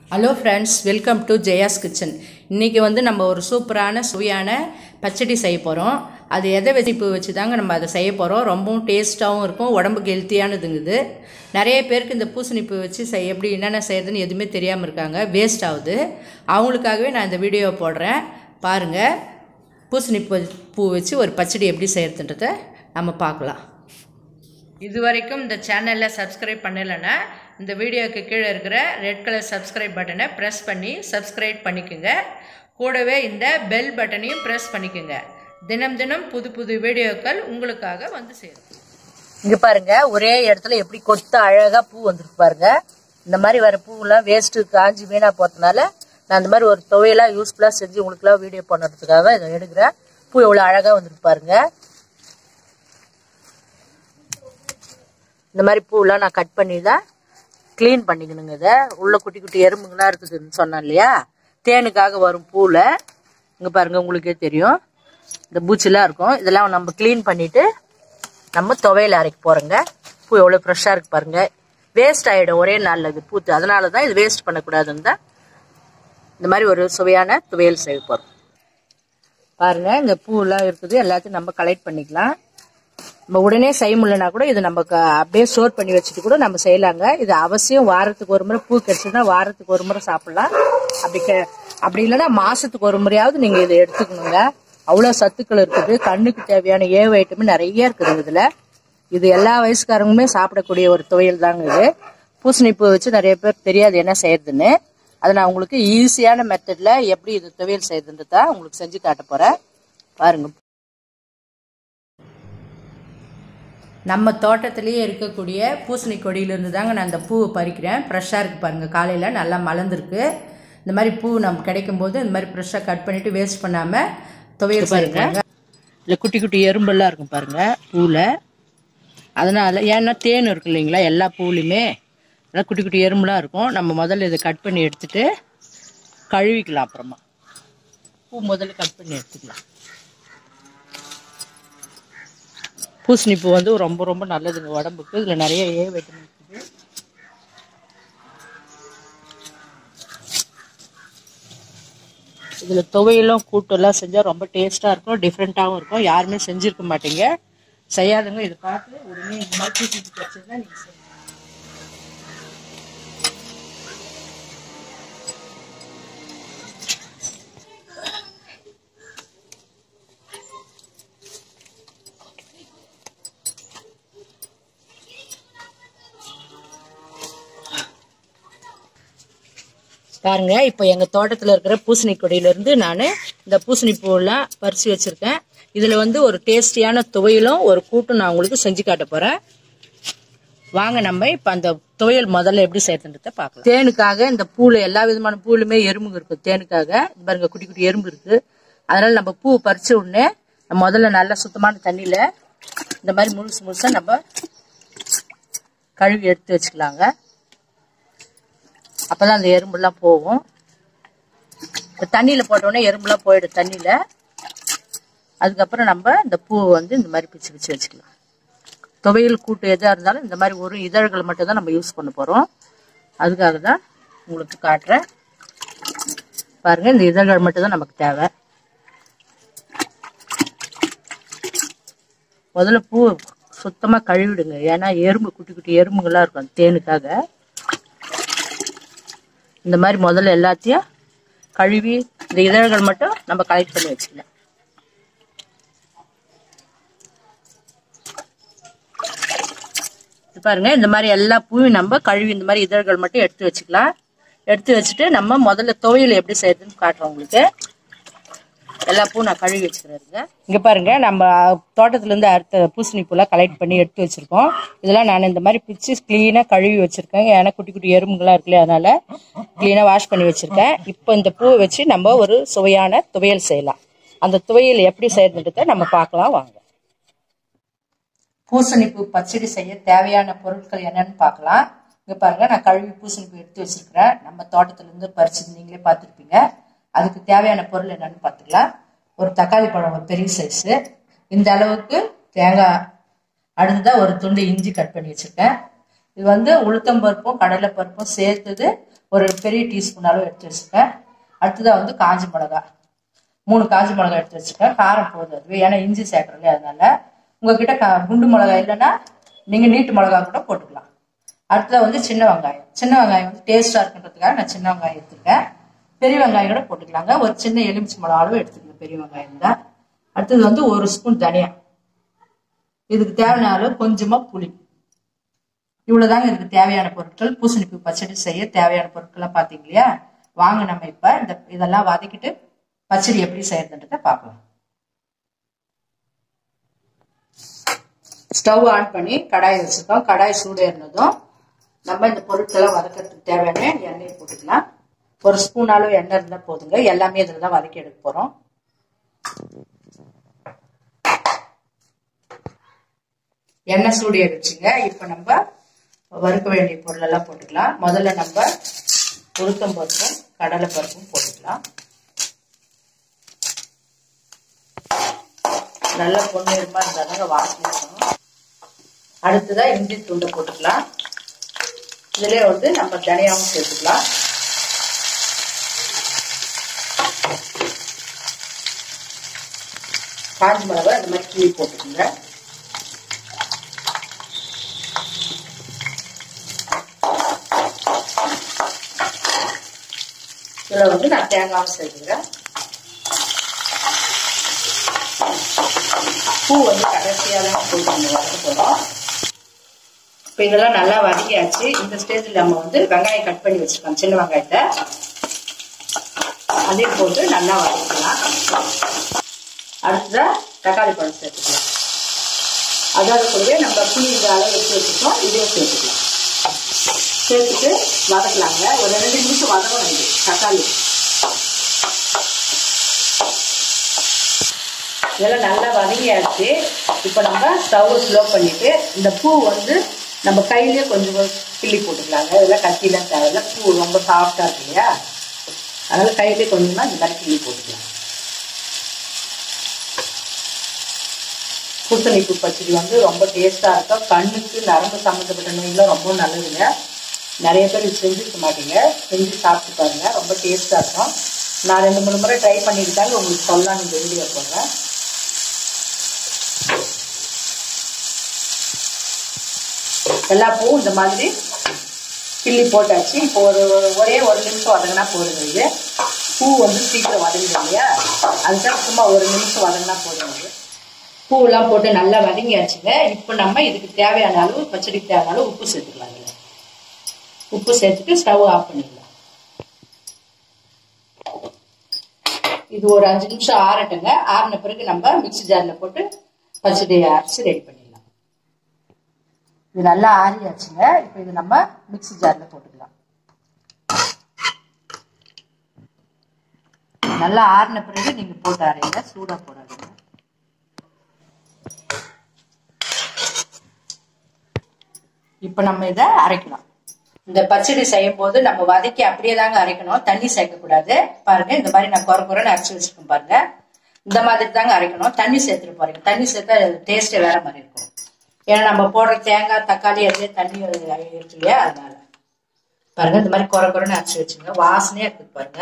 hello friends welcome to Jaya's kitchen இன்றைக்கி வந்து நம்ம ஒரு சூப்பரான சுவையான பச்சடி செய்ய போகிறோம் அது எதை வெதிப்பு வச்சு தாங்க நம்ம அதை செய்ய போகிறோம் ரொம்பவும் டேஸ்ட்டாகவும் இருக்கும் உடம்புக்கு ஹெல்த்தியானதுங்க இது நிறைய பேருக்கு இந்த பூசணிப்பு வச்சு செய் எப்படி என்னென்ன செய்யறதுன்னு எதுவுமே தெரியாமல் இருக்காங்க வேஸ்ட் ஆகுது அவங்களுக்காகவே நான் இந்த வீடியோவை போடுறேன் பாருங்கள் பூசணிப்பு பூ வச்சு ஒரு பச்சடி எப்படி செய்யறதுன்றதை நம்ம பார்க்கலாம் இது வரைக்கும் இந்த சேனலில் சப்ஸ்கிரைப் பண்ணலைன்னா இந்த வீடியோவுக்கு கீழே இருக்கிற ரெட் கலர் சப்ஸ்கிரைப் பட்டனை ப்ரெஸ் பண்ணி சப்ஸ்கிரைப் பண்ணிக்கோங்க கூடவே இந்த பெல் பட்டனையும் ப்ரெஸ் பண்ணிக்கோங்க தினம் தினம் புது புது வீடியோக்கள் உங்களுக்காக வந்து சேரும் இங்க பாருங்க ஒரே இடத்துல எப்படி கொத்து அழகா பூ வந்திருக்கு பாருங்க இந்த மாதிரி வர பூவெல்லாம் வேஸ்ட் காஞ்சி வீணா போறதுனால நான் இந்த மாதிரி ஒரு துவையலா யூஸ்ஃபுல்லா செஞ்சு உங்களுக்குலாம் வீடியோ பண்ணுறதுக்காக இதை எடுக்கிறேன் பூ எவ்வளவு அழகா வந்திருக்கு பாருங்க இந்த மாதிரி பூவெல்லாம் நான் கட் பண்ணி தான் க்ளீன் பண்ணிக்கணுங்க இதை உள்ள குட்டி குட்டி எறும்புங்களாம் இருக்குதுன்னு சொன்னேன் இல்லையா தேனுக்காக வரும் பூவில் இங்கே பாருங்க உங்களுக்கே தெரியும் இந்த பூச்சிலாம் இருக்கும் இதெல்லாம் நம்ம க்ளீன் பண்ணிட்டு நம்ம துவையல் அரைக்க போகிறோங்க பூ எவ்வளோ ஃப்ரெஷ்ஷாக இருக்கு பாருங்க வேஸ்ட் ஆகிடும் ஒரே நாளில் இது பூத்து அதனால தான் இது வேஸ்ட் பண்ணக்கூடாதுன்னு தான் இந்த மாதிரி ஒரு சுவையான துவையல் செய்ய போகிறோம் பாருங்க இந்த பூவெல்லாம் இருக்குது எல்லாத்தையும் நம்ம கலெக்ட் பண்ணிக்கலாம் நம்ம உடனே செய்ய முடியலனா கூட இது நம்ம க- அப்படியே ஸ்டோர் பண்ணி வச்சுட்டு கூட நம்ம செய்யலாங்க இது அவசியம் வாரத்துக்கு ஒரு முறை பூ கிடைச்சதுன்னா வாரத்துக்கு ஒரு முறை சாப்பிடலாம் அப்படி கெ- அப்படி இல்லைன்னா மாசத்துக்கு ஒரு முறையாவது நீங்க இதை எடுத்துக்கணுங்க அவ்வளோ சத்துக்கள் இருக்குது கண்ணுக்கு தேவையான ஏ வைட்டமின் நிறைய இருக்குதுங்க இதுல இது எல்லா வயசுக்காரங்களுமே சாப்பிடக்கூடிய ஒரு துவையல் தாங்க இது பூசணிப்பூ வச்சு நிறைய பேர் தெரியாது என்ன செய்யறதுன்னு அதை நான் உங்களுக்கு ஈஸியான மெத்தட்ல எப்படி இது துவையல் செய்யறதுன்றத உங்களுக்கு செஞ்சு காட்ட போறேன் பாருங்க நம்ம தோட்டத்திலேயே இருக்கக்கூடிய பூசணி கொடியிலேருந்து தாங்க நான் அந்த பூவை பறிக்கிறேன் ஃப்ரெஷ்ஷாக இருக்குது பாருங்கள் காலையில் நல்லா மலர்ந்துருக்கு இந்த மாதிரி பூ நம்ம கிடைக்கும் போது இந்த மாதிரி ஃப்ரெஷ்ஷாக கட் பண்ணிவிட்டு வேஸ்ட் பண்ணாமல் துவையல் பாருங்க பாருங்க இல்லை குட்டி குட்டி எறும்பெல்லாம் இருக்கும் பாருங்க பூவில் அதனால ஏன்னா தேன் இருக்கு இல்லைங்களா எல்லா பூவுலையுமே அதெல்லாம் குட்டி குட்டி எறும்புலாம் இருக்கும் நம்ம முதல்ல இதை கட் பண்ணி எடுத்துட்டு கழுவிக்கலாம் அப்புறமா பூ முதல்ல கட் பண்ணி எடுத்துக்கலாம் பூசணி பூ வந்து ரொம்ப ரொம்ப நல்லதுங்க உடம்புக்கு இதில் நிறைய ஏ வைட்டமின் இருக்குது இதில் துவையலும் கூட்டெல்லாம் செஞ்சால் ரொம்ப டேஸ்ட்டாக இருக்கும் டிஃப்ரெண்ட்டாகவும் இருக்கும் யாருமே செஞ்சுருக்க மாட்டீங்க செய்யாதவங்க இதை பார்த்து உடனே இந்த மாதிரி பூசணிக்கு கிடச்சதுன்னா நீங்கள் செய்யலாம் பாருங்க இப்போ எங்க தோட்டத்துல இருக்கிற பூசணி கொடியில இருந்து நான் இந்த பூசணி பூவெல்லாம் பறிச்சு வச்சிருக்கேன் இதுல வந்து ஒரு டேஸ்டியான துவையலும் ஒரு கூட்டும் நான் உங்களுக்கு செஞ்சு காட்ட போறேன் வாங்க நம்ம இப்ப அந்த துவையல் முதல்ல எப்படி செய்யறதுன்றத பார்க்கலாம் தேனுக்காக இந்த பூல எல்லா விதமான பூலுமே எறும்புங்க இருக்கு தேனுக்காக இது பாருங்க குட்டி குட்டி எறும்பு இருக்கு அதனால நம்ம பூ பறிச்ச உடனே நம்ம முதல்ல நல்ல சுத்தமான தண்ணியில இந்த மாதிரி முழுசு முழுசா நம்ம கழுவி எடுத்து வச்சுக்கலாங்க அப்பதான் அந்த எறும்புலாம் போகும் இந்த தண்ணியில போட்டோடனே எறும்புலாம் போயிடும் தண்ணியில அதுக்கப்புறம் நம்ம இந்த பூவை வந்து இந்த மாதிரி பிச்சு பிச்சு வச்சுக்கலாம் துவையல் கூட்டு எதா இருந்தாலும் இந்த மாதிரி ஒரு இதழ்கள் மட்டும் தான் நம்ம யூஸ் பண்ண போறோம் அதுக்காக தான் உங்களுக்கு காட்டுறேன் பாருங்க இந்த இதழ்கள் மட்டும் தான் நமக்கு தேவை முதல்ல பூ சுத்தமா கழுவிடுங்க ஏன்னா எறும்பு குட்டி குட்டி எறும்புகள்லாம் இருக்கும் அந்த தேனுக்காக இந்த மாதிரி முதல்ல எல்லாத்தையும் கழுவி இந்த இதழ்கள் மட்டும் நம்ம கலெக்ட் பண்ணி வச்சுக்கலாம் இது பாருங்க இந்த மாதிரி எல்லா பூவையும் நம்ம கழுவி இந்த மாதிரி இதழ்கள் மட்டும் எடுத்து வச்சுக்கலாம் எடுத்து வச்சுட்டு நம்ம முதல்ல துவையல் எப்படி செய்யறதுன்னு காட்டுறோம் உங்களுக்கு எல்லா பூ நான் கழுவி வச்சுக்கிறேங்க இங்க பாருங்க நம்ம தோட்டத்துல இருந்து அடுத்த பூசணி பூலாம் கலெக்ட் பண்ணி எடுத்து வச்சிருக்கோம் இதெல்லாம் நான் இந்த மாதிரி பிச்சு கிளீனா கழுவி வச்சிருக்கேன் ஏன்னா குட்டி குட்டி எறும்புகள்லாம் இருக்குல்ல அதனால கிளீனா வாஷ் பண்ணி வச்சிருக்கேன் இப்போ இந்த பூவை வச்சு நம்ம ஒரு சுவையான துவையல் செய்யலாம் அந்த துவையல் எப்படி செய்யறதுன்றத நம்ம பார்க்கலாம் வாங்க பூசணிப்பூ பச்சடி செய்ய தேவையான பொருட்கள் என்னன்னு பார்க்கலாம் இங்க பாருங்க நான் கழுவி பூசணிப்பூ எடுத்து வச்சிருக்கிறேன் நம்ம தோட்டத்துல இருந்து பறிச்சது நீங்களே பார்த்துருப்பீங்க அதுக்கு தேவையான பொருள் என்னன்னு பார்த்துக்கலாம் ஒரு தக்காளி பழம் ஒரு பெரிய சைஸு இந்த அளவுக்கு தேங்காய் அடுத்ததாக ஒரு துண்டு இஞ்சி கட் பண்ணி வச்சிருக்கேன் இது வந்து உளுத்தம் பருப்பும் கடலை பருப்பும் சேர்த்தது ஒரு பெரிய டீஸ்பூன் அளவு எடுத்து வச்சுருக்கேன் அடுத்ததாக வந்து காஞ்சி மிளகா மூணு காஞ்சி மிளகா எடுத்து வச்சுருக்கேன் காரம் போதும் அதுவே ஏன்னா இஞ்சி சேர்க்குறோம் இல்லையா அதனால உங்ககிட்ட கா குண்டு மிளகா இல்லைன்னா நீங்கள் நீட்டு மிளகா கூட போட்டுக்கலாம் அடுத்ததாக வந்து சின்ன வெங்காயம் சின்ன வெங்காயம் வந்து டேஸ்ட்டாக இருக்குன்றதுக்காக நான் சின்ன வெங்காயம் எடுத்துருக்கேன் பெரிய வெங்காயம் கூட போட்டுக்கலாங்க ஒரு சின்ன எலுமிச்சி மிளகா அளவு எடுத்துக்கங்க பெரிய வெங்காயம் தான் அடுத்தது வந்து ஒரு ஸ்பூன் தனியா இதுக்கு தேவையான அளவு கொஞ்சமா புளி இவ்வளவுதாங்க இதுக்கு தேவையான பொருட்கள் பூசணிப்பு பச்சடி செய்ய தேவையான பொருட்கள்லாம் பார்த்தீங்க இல்லையா வாங்க நம்ம இப்ப இந்த இதெல்லாம் வதக்கிட்டு பச்சடி எப்படி செய்யறதுன்றத பார்க்கலாம் ஸ்டவ் ஆன் பண்ணி கடாய் வச்சுருக்கோம் கடாய் சூடு இருந்ததும் நம்ம இந்த பொருட்கள்லாம் வதக்கிறதுக்கு தேவையான எண்ணெய் போட்டுக்கலாம் ஒரு ஸ்பூன் அளவு எண்ணெய் இருந்தால் போதுங்க எல்லாமே இதில் தான் வதக்கி எடுக்க போகிறோம் எண்ணெய் சூடு எடுச்சுங்க இப்போ நம்ம வறுக்க வேண்டிய பொருளெல்லாம் போட்டுக்கலாம் முதல்ல நம்ம உளுத்தம் பருப்பும் கடலை பருப்பும் போட்டுக்கலாம் நல்ல பொன்னிறமா இருந்தாலும் வாசனை இருக்கணும் அடுத்ததாக இஞ்சி துண்டை போட்டுக்கலாம் இதிலே வந்து நம்ம தனியாகவும் சேர்த்துக்கலாம் காஞ்சி மிளகா இந்த மாதிரி கிளி போட்டுக்கோங்க இதில் வந்து நான் தேங்காயும் சேர்த்துக்கிறேன் பூ வந்து கடைசியாக தான் போட்டு நம்ம வதக்க போகிறோம் இப்போ இதெல்லாம் நல்லா வதக்கியாச்சு இந்த ஸ்டேஜில் நம்ம வந்து வெங்காயம் கட் பண்ணி வச்சுருக்கோம் சின்ன வெங்காயத்தை அதையும் போட்டு நல்லா வதக்கலாம் அடுத்ததாக தக்காளி பழம் சேர்த்துக்கலாம் அதாவது கூடவே நம்ம புளி இந்த அளவு எடுத்து வச்சுருக்கோம் இதையும் சேர்த்துக்கலாம் சேர்த்துட்டு வதக்கலாங்க ஒரு ரெண்டு நிமிஷம் வதக்கணும் இது தக்காளி இதெல்லாம் நல்லா வதங்கியாச்சு இப்போ நம்ம ஸ்டவ் ஸ்லோ பண்ணிட்டு இந்த பூ வந்து நம்ம கையிலேயே கொஞ்சம் கிள்ளி போட்டுக்கலாங்க இதெல்லாம் கத்திலாம் தேவையில்ல பூ ரொம்ப சாஃப்டாக இருக்கு இல்லையா அதனால் கையிலே கொஞ்சமாக இந்த மாதிரி கிள்ளி போட்டுக்கலாம் பூசணிப்பு பச்சடி வந்து ரொம்ப டேஸ்ட்டாக இருக்கும் கண்ணுக்கு நரம்பு சம்மந்தப்பட்ட நோயெல்லாம் ரொம்ப நல்லதுங்க நிறைய பேர் இது செஞ்சுருக்க மாட்டீங்க செஞ்சு சாப்பிட்டு பாருங்க ரொம்ப டேஸ்ட்டாக இருக்கும் நான் ரெண்டு மூணு முறை ட்ரை பண்ணியிருக்காங்க உங்களுக்கு சொல்லலாம் இந்த வீடியோ போடுறேன் எல்லா பூவும் இந்த மாதிரி கிள்ளி போட்டாச்சு இப்போ ஒரு ஒரே ஒரு நிமிஷம் வதங்கினா போதுங்க இது பூ வந்து சீக்கிரம் வதங்கிடும் இல்லையா அதுதான் சும்மா ஒரு நிமிஷம் வதங்கினா போதும் இது பூவெல்லாம் போட்டு நல்லா வதங்கியாச்சுங்க இப்போ நம்ம இதுக்கு தேவையான அளவு பச்சடிக்கு தேவையான அளவு உப்பு சேர்த்துக்கலாம் இதில் உப்பு சேர்த்துட்டு ஸ்டவ் ஆஃப் பண்ணிடலாம் இது ஒரு அஞ்சு நிமிஷம் ஆறட்டுங்க ஆறின பிறகு நம்ம மிக்சி ஜாரில் போட்டு பச்சடியை அரைச்சி ரெடி பண்ணிடலாம் இது நல்லா ஆறியாச்சுங்க இப்போ இது நம்ம மிக்சி ஜாரில் போட்டுக்கலாம் நல்லா ஆறின பிறகு நீங்கள் போட்டு அரைங்க சூடாக போடாதீங்க இப்போ நம்ம இதை அரைக்கலாம் இந்த பச்சடி செய்யும் போது நம்ம வதக்கி அப்படியே தாங்க அரைக்கணும் தண்ணி சேர்க்கக்கூடாது பாருங்க இந்த மாதிரி நான் குறை குறைன்னு அரைச்சி வச்சிருக்கேன் பாருங்க இந்த மாதிரி தாங்க அரைக்கணும் தண்ணி சேர்த்துட்டு போறீங்க தண்ணி சேர்த்தா டேஸ்டே வேற மாதிரி இருக்கும் ஏன்னா நம்ம போடுற தேங்காய் தக்காளி அதுலேயே தண்ணி இருக்கு இல்லையா அதனால பாருங்க இந்த மாதிரி குறை குறைன்னு அரைச்சி வச்சுங்க வாசனையா இருக்குது பாருங்க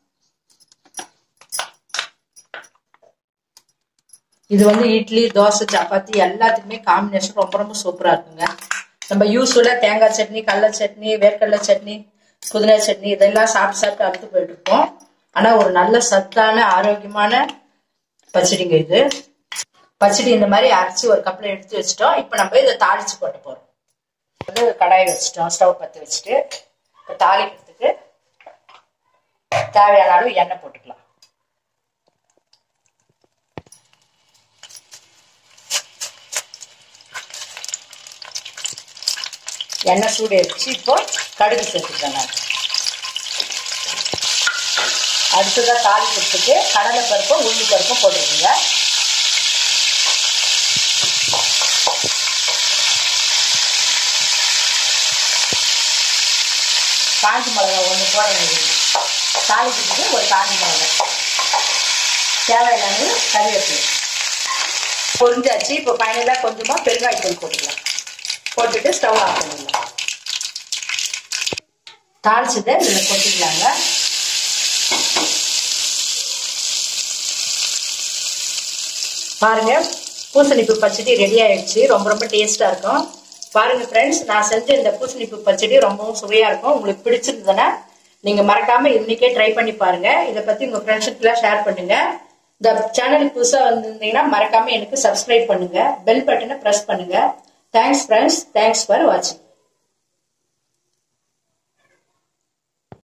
இது வந்து இட்லி தோசை சப்பாத்தி எல்லாத்துக்குமே காம்பினேஷன் ரொம்ப ரொம்ப சூப்பரா இருக்குங்க நம்ம யூஸ்வலா தேங்காய் சட்னி கடலை சட்னி வேர்க்கடலை சட்னி புதினா சட்னி இதெல்லாம் சாப்பிட்டு சாப்பிட்டு அறுத்து போயிட்டு இருக்கோம் ஆனா ஒரு நல்ல சத்தான ஆரோக்கியமான பச்சடிங்க இது பச்சடி இந்த மாதிரி அரைச்சி ஒரு கப்பில் எடுத்து வச்சிட்டோம் இப்போ நம்ம இதை தாளிச்சு போட்ட போறோம் வந்து கடாய் வச்சிட்டோம் ஸ்டவ் பற்ற வச்சுட்டு இப்போ தாளிக்கிறதுக்கு தேவையான அளவு எண்ணெய் போட்டுக்கலாம் எண்ணெய் சூடு எடுத்து இப்போ கடுகு சேர்த்துக்கிறேன் நான் அடுத்ததாக தாளிக்கிறதுக்கு கடலை பருப்பும் உளுந்து பருப்பும் போட்டுருங்க காஞ்சி மிளகா ஒன்று போடுறது தாளிக்கிறதுக்கு ஒரு காஞ்சி மிளகா தேவையில்லாமல் கறிவேப்பிலை பொரிஞ்சாச்சு இப்போ ஃபைனலாக கொஞ்சமாக பெருங்காயத்தூள் போட்டுக்கலாம் போட்டுட்டு ஸ்டவ் ஆஃப் பண்ணிடலாம் தாளிச்சதை இதில் கொட்டிக்கலாங்க பாருங்க பூசணிப்பு பச்சடி ரெடி ஆயிடுச்சு ரொம்ப ரொம்ப டேஸ்டா இருக்கும் பாருங்க ஃப்ரெண்ட்ஸ் நான் செஞ்ச இந்த பூசணிப்பு பச்சடி ரொம்பவும் சுவையா இருக்கும் உங்களுக்கு பிடிச்சிருந்ததுன்னா நீங்க மறக்காம இன்னைக்கே ட்ரை பண்ணி பாருங்க இதை பத்தி உங்க ஃப்ரெண்ட்ஸுக்குலாம் ஷேர் பண்ணுங்க இந்த சேனலுக்கு புதுசா வந்திருந்தீங்கன்னா மறக்காம எனக்கு சப்ஸ்கிரைப் பண்ணுங்க பெல் பட்டனை பிரஸ் பண்ணுங்க தேங்க்ஸ் ஃப்ரெண்ட்ஸ் தேங்க்ஸ் ஃபார் வாட்சிங்